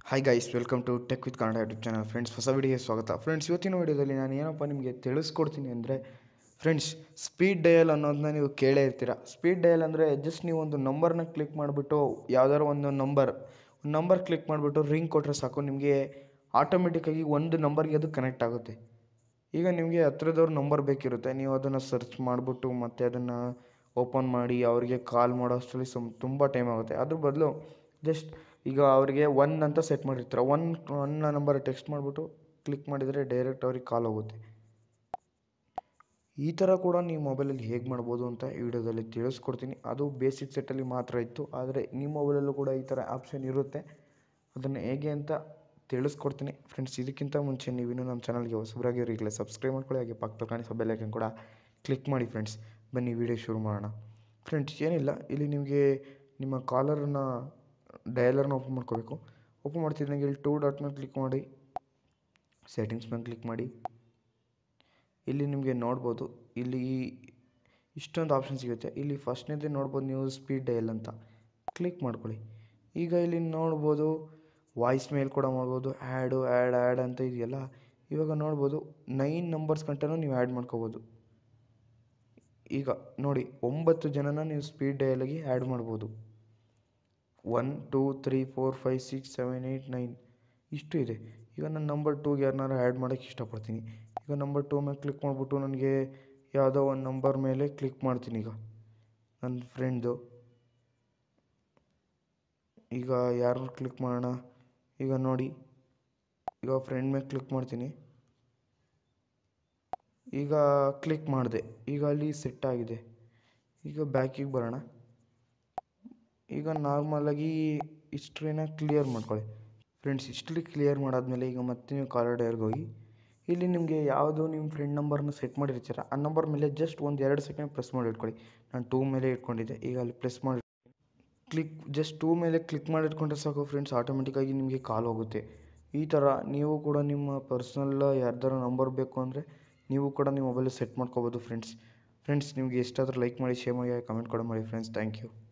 hi guys welcome to tech with Kannada YouTube channel friends ಹೊಸ ವಿಡಿಯೋಗೆ ಸ್ವಾಗತ ಫ್ರೆಂಡ್ಸ್ ಇವತ್ತಿನ ವಿಡಿಯೋದಲ್ಲಿ ನಾನು ಏನಪ್ಪ ನಿಮಗೆ ತಿಳಿಸ್ಕೊಡ್ತೀನಿ ಅಂದರೆ ಫ್ರೆಂಡ್ಸ್ ಸ್ಪೀಡ್ ಡಯಲ್ ಅನ್ನೋದನ್ನ ನೀವು ಕೇಳೇ ಇರ್ತೀರ ಸ್ಪೀಡ್ ಡಯಲ್ ಅಂದರೆ ಜಸ್ಟ್ ನೀವು ಒಂದು ನಂಬರ್ನ ಕ್ಲಿಕ್ ಮಾಡಿಬಿಟ್ಟು ಯಾವ್ದಾದ್ರು ಒಂದು ನಂಬರ್ ನಂಬರ್ ಕ್ಲಿಕ್ ಮಾಡಿಬಿಟ್ಟು ರಿಂಗ್ ಕೊಟ್ಟರೆ ಸಾಕು ನಿಮಗೆ ಆಟೋಮೆಟಿಕ್ಕಾಗಿ ಒಂದು ನಂಬರ್ಗೆ ಅದು ಕನೆಕ್ಟ್ ಆಗುತ್ತೆ ಈಗ ನಿಮಗೆ ಹತ್ರದವ್ರ ನಂಬರ್ ಬೇಕಿರುತ್ತೆ ನೀವು ಅದನ್ನು ಸರ್ಚ್ ಮಾಡಿಬಿಟ್ಟು ಮತ್ತೆ ಅದನ್ನು ಓಪನ್ ಮಾಡಿ ಅವರಿಗೆ ಕಾಲ್ ಮಾಡೋ ಅಷ್ಟರಲ್ಲಿ ಸಮ್ ತುಂಬ ಟೈಮ್ ಆಗುತ್ತೆ ಅದ್ರ ಬದಲು ಜಸ್ಟ್ ಈಗ ಅವರಿಗೆ ಒನ್ ಅಂತ ಸೆಟ್ ಮಾಡಿರ್ತಾರೆ ಒನ್ ಒನ್ ನಂಬರ್ ಟೆಕ್ಸ್ಟ್ ಮಾಡಿಬಿಟ್ಟು ಕ್ಲಿಕ್ ಮಾಡಿದರೆ ಡೈರೆಕ್ಟ್ ಅವ್ರಿಗೆ ಕಾಲ್ ಹೋಗುತ್ತೆ ಈ ಥರ ಕೂಡ ನೀವು ಮೊಬೈಲಲ್ಲಿ ಹೇಗೆ ಮಾಡ್ಬೋದು ಅಂತ ಈ ವಿಡಿಯೋದಲ್ಲಿ ತಿಳಿಸ್ಕೊಡ್ತೀನಿ ಅದು ಬೇಸಿಕ್ ಸೆಟ್ಟಲ್ಲಿ ಮಾತ್ರ ಇತ್ತು ಆದರೆ ನಿಮ್ಮ ಮೊಬೈಲಲ್ಲೂ ಕೂಡ ಈ ಥರ ಆಪ್ಷನ್ ಇರುತ್ತೆ ಅದನ್ನು ಹೇಗೆ ಅಂತ ತಿಳಿಸ್ಕೊಡ್ತೀನಿ ಫ್ರೆಂಡ್ಸ್ ಇದಕ್ಕಿಂತ ಮುಂಚೆ ನೀವಿನ್ನೂ ನಮ್ಮ ಚಾನಲ್ಗೆ ಹೊಸಬರಾಗಿರೋ ಈಗಲೇ ಸಬ್ಸ್ಕ್ರೈಬ್ ಮಾಡ್ಕೊಳ್ಳಿ ಹಾಗೆ ಪಕ್ಕದಲ್ಲಿ ಕಾಣಿಸೋ ಬೆಲ್ಲೈಕನ್ ಕೂಡ ಕ್ಲಿಕ್ ಮಾಡಿ ಫ್ರೆಂಡ್ಸ್ ಬನ್ನಿ ವಿಡಿಯೋ ಶುರು ಮಾಡೋಣ ಫ್ರೆಂಡ್ಸ್ ಏನಿಲ್ಲ ಇಲ್ಲಿ ನಿಮಗೆ ನಿಮ್ಮ ಕಾಲರನ್ನು ಡಯಲರ್ನ ಓಪನ್ ಮಾಡ್ಕೋಬೇಕು ಓಪನ್ ಮಾಡ್ತಿದ್ದಂಗೆ ಇಲ್ಲಿ ಟೂ ಡಾಟ್ ಮೇಲೆ ಕ್ಲಿಕ್ ಮಾಡಿ ಸೆಟ್ಟಿಂಗ್ಸ್ ಮೇಲೆ ಕ್ಲಿಕ್ ಮಾಡಿ ಇಲ್ಲಿ ನಿಮಗೆ ನೋಡ್ಬೋದು ಇಲ್ಲಿ ಇಷ್ಟೊಂದು ಆಪ್ಷನ್ ಸಿಗುತ್ತೆ ಇಲ್ಲಿ ಫಸ್ಟ್ನೇದೇ ನೋಡ್ಬೋದು ನೀವು ಸ್ಪೀಡ್ ಡಯಲ್ ಅಂತ ಕ್ಲಿಕ್ ಮಾಡ್ಕೊಳ್ಳಿ ಈಗ ಇಲ್ಲಿ ನೋಡ್ಬೋದು ವಾಯ್ಸ್ ಮೇಲ್ ಕೂಡ ಮಾಡ್ಬೋದು ಆ್ಯಡು ಆ್ಯಡ್ ಆ್ಯಡ್ ಅಂತ ಇದೆಯಲ್ಲ ಇವಾಗ ನೋಡ್ಬೋದು ನೈನ್ ನಂಬರ್ಸ್ ಗಂಟನೂ ನೀವು ಆ್ಯಡ್ ಮಾಡ್ಕೋಬೋದು ಈಗ ನೋಡಿ ಒಂಬತ್ತು ಜನನ ನೀವು ಸ್ಪೀಡ್ ಡಯಲಾಗಿ ಆ್ಯಡ್ ಮಾಡ್ಬೋದು one two three four five six seven eight nine ಇಷ್ಟು ಇದೆ ಈಗ ನಾನು ನಂಬರ್ ಟೂಗೆ ಯಾರನ್ನಾರು ಆ್ಯಡ್ ಮಾಡೋಕ್ಕೆ ಇಷ್ಟಪಡ್ತೀನಿ ಈಗ ನಂಬರ್ ಟೂ ಮೇಲೆ ಕ್ಲಿಕ್ ಮಾಡಿಬಿಟ್ಟು ನನಗೆ ಯಾವುದೋ ಒಂದು ನಂಬರ್ ಮೇಲೆ ಕ್ಲಿಕ್ ಮಾಡ್ತೀನಿ ಈಗ ನನ್ನ ಫ್ರೆಂಡ್ದು ಈಗ ಯಾರು ಕ್ಲಿಕ್ ಮಾಡೋಣ ಈಗ ನೋಡಿ ಈಗ ಫ್ರೆಂಡ್ ಮೇಲೆ ಕ್ಲಿಕ್ ಮಾಡ್ತೀನಿ ಈಗ ಕ್ಲಿಕ್ ಮಾಡಿದೆ ಈಗ ಅಲ್ಲಿ ಸೆಟ್ ಆಗಿದೆ ಈಗ ಬ್ಯಾಕಿಗೆ ಬರೋಣ ಈಗ ನಾರ್ಮಲಾಗಿ ಹಿಸ್ಟ್ರಿನ ಕ್ಲಿಯರ್ ಮಾಡ್ಕೊಳ್ಳಿ ಫ್ರೆಂಡ್ಸ್ ಹಿಸ್ಟ್ರಿ ಕ್ಲಿಯರ್ ಮಾಡಾದ್ಮೇಲೆ ಈಗ ಮತ್ತೆ ನೀವು ಕಾಲರ್ ಡೈರ್ಗೆ ಹೋಗಿ ಇಲ್ಲಿ ನಿಮಗೆ ಯಾವುದು ನಿಮ್ಮ ಫ್ರೆಂಡ್ ನಂಬರ್ನ ಸೆಟ್ ಮಾಡಿರ್ತೀರ ಆ ನಂಬರ್ ಮೇಲೆ ಜಸ್ಟ್ ಒಂದು ಎರಡು ಸೆಕೆಂಡ್ ಪ್ರೆಸ್ ಮಾಡಿ ಇಟ್ಕೊಳ್ಳಿ ನಾನು ಟೂ ಮೇಲೆ ಇಟ್ಕೊಂಡಿದ್ದೆ ಈಗ ಅಲ್ಲಿ ಪ್ರೆಸ್ ಮಾಡಿ ಕ್ಲಿಕ್ ಜಸ್ಟ್ ಟೂ ಮೇಲೆ ಕ್ಲಿಕ್ ಮಾಡಿ ಇಟ್ಕೊಂಡ್ರೆ ಸಾಕು ಫ್ರೆಂಡ್ಸ್ ಆಟೋಮೆಟಿಕ್ಕಾಗಿ ನಿಮಗೆ ಕಾಲ್ ಹೋಗುತ್ತೆ ಈ ಥರ ನೀವು ಕೂಡ ನಿಮ್ಮ ಪರ್ಸ್ನಲ್ ಯಾರ್ದಾರು ನಂಬರ್ ಬೇಕು ಅಂದರೆ ನೀವು ಕೂಡ ನಿಮ್ಮ ಮೊಬೈಲ್ ಸೆಟ್ ಮಾಡ್ಕೋಬೋದು ಫ್ರೆಂಡ್ಸ್ ಫ್ರೆಂಡ್ಸ್ ನಿಮಗೆ ಎಷ್ಟಾದರೂ ಲೈಕ್ ಮಾಡಿ ಶೇರ್ ಮಾಡಿ ಕಮೆಂಟ್ ಕೂಡ ಮಾಡಿ ಫ್ರೆಂಡ್ಸ್ ಥ್ಯಾಂಕ್ ಯು